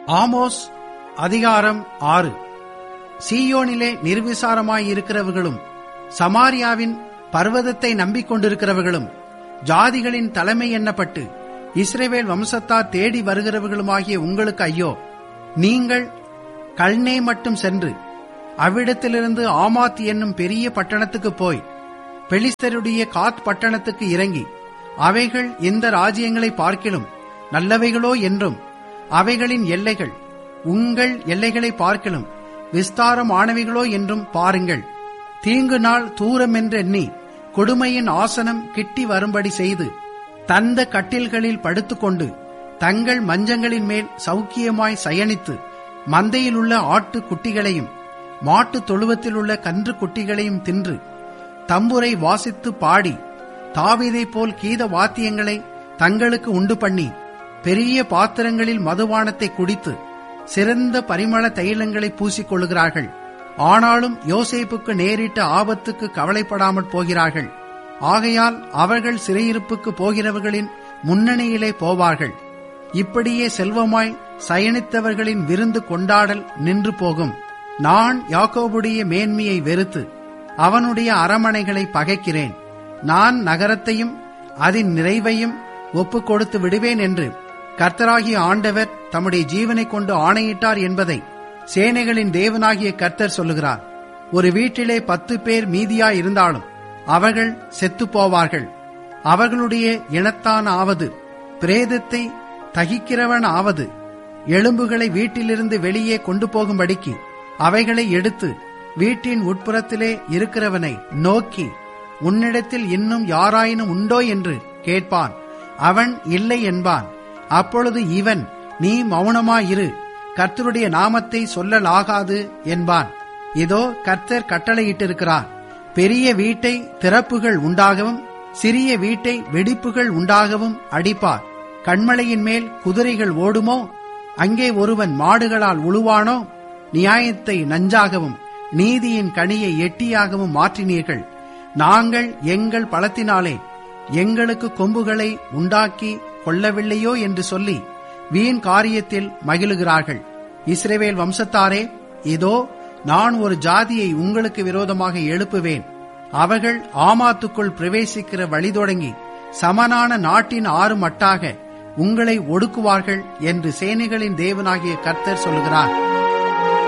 Amos அதிகாரம் ஆறு சீயோனிலே நிர்விசாரமாயிருக்கிறவர்களும் சமாரியாவின் பர்வதத்தை நம்பிக்கொண்டிருக்கிறவர்களும் ஜாதிகளின் தலைமை எண்ணப்பட்டு இஸ்ரேவேல் வம்சத்தார் தேடி வருகிறவர்களுமாகிய உங்களுக்கு ஐயோ நீங்கள் கல்னே மட்டும் சென்று அவ்விடத்திலிருந்து ஆமாத் என்னும் பெரிய பட்டணத்துக்கு போய் பெலிஸ்தருடைய காத் பட்டணத்துக்கு இறங்கி அவைகள் இந்த ராஜ்யங்களை பார்க்கிலும் நல்லவைகளோ என்றும் அவைகளின் எல்லைகள் உங்கள் எல்லைகளை பார்க்கிலும் விஸ்தாரமானவைகளோ என்றும் பாருங்கள் தீங்கு நாள் தூரமென்றெண்ணி கொடுமையின் ஆசனம் கிட்டி வரும்படி செய்து தந்த கட்டில்களில் படுத்துக்கொண்டு தங்கள் மஞ்சங்களின் மேல் சௌக்கியமாய் சயனித்து மந்தையில் உள்ள ஆட்டு குட்டிகளையும் மாட்டு தொழுவத்தில் உள்ள கன்று குட்டிகளையும் தின்று தம்புரை வாசித்து பாடி தாவீதைப் போல் கீத வாத்தியங்களை தங்களுக்கு உண்டு பண்ணி பெரிய பாத்திரங்களில் மதுபானத்தை குடித்து சிறந்த பரிமள தைலங்களை பூசிக்கொள்கிறார்கள் ஆனாலும் யோசேப்புக்கு நேரிட்ட ஆபத்துக்கு கவலைப்படாமல் போகிறார்கள் ஆகையால் அவர்கள் சிறையிருப்புக்கு போகிறவர்களின் முன்னணியிலே போவார்கள் இப்படியே செல்வமாய் சயனித்தவர்களின் விருந்து கொண்டாடல் நின்று போகும் நான் யாக்கோபுடைய மேன்மையை வெறுத்து அவனுடைய அரமனைகளை பகைக்கிறேன் நான் நகரத்தையும் அதன் நிறைவையும் ஒப்புக் கொடுத்து விடுவேன் என்று கர்த்தராகிய ஆண்டவர் தம்முடைய ஜீவனை கொண்டு ஆணையிட்டார் என்பதை சேனைகளின் தேவனாகிய கர்த்தர் சொல்லுகிறார் ஒரு வீட்டிலே பத்து பேர் மீதியா இருந்தாலும் அவர்கள் செத்து போவார்கள் அவர்களுடைய இனத்தான் ஆவது பிரேதத்தை தகிக்கிறவன் ஆவது எலும்புகளை வீட்டிலிருந்து வெளியே கொண்டு போகும்படிக்கு அவைகளை எடுத்து வீட்டின் உட்புறத்திலே இருக்கிறவனை நோக்கி உன்னிடத்தில் இன்னும் யாராயினும் உண்டோ என்று கேட்பான் அவன் இல்லை என்பான் அப்பொழுது இவன் நீ மௌனமாயிரு கர்த்தருடைய நாமத்தை சொல்லலாகாது என்பான் இதோ கர்த்தர் கட்டளையிட்டிருக்கிறார் பெரிய வீட்டை திறப்புகள் உண்டாகவும் சிறிய வீட்டை வெடிப்புகள் உண்டாகவும் அடிப்பார் கண்மலையின் மேல் குதிரைகள் ஓடுமோ அங்கே ஒருவன் மாடுகளால் உழுவானோ நியாயத்தை நஞ்சாகவும் நீதியின் கனியை எட்டியாகவும் மாற்றினீர்கள் நாங்கள் எங்கள் பலத்தினாலே எங்களுக்கு கொம்புகளை உண்டாக்கி கொள்ளவில்லையோ என்று சொல்லி வீண் காரியத்தில் மகிழுகிறார்கள் இஸ்ரேவேல் வம்சத்தாரே இதோ நான் ஒரு ஜாதியை உங்களுக்கு விரோதமாக எழுப்புவேன் அவர்கள் ஆமாத்துக்குள் பிரவேசிக்கிற வழி தொடங்கி சமனான நாட்டின் ஆறு மட்டாக உங்களை ஒடுக்குவார்கள் என்று சேனைகளின் தேவனாகிய கர்த்தர் சொல்கிறார்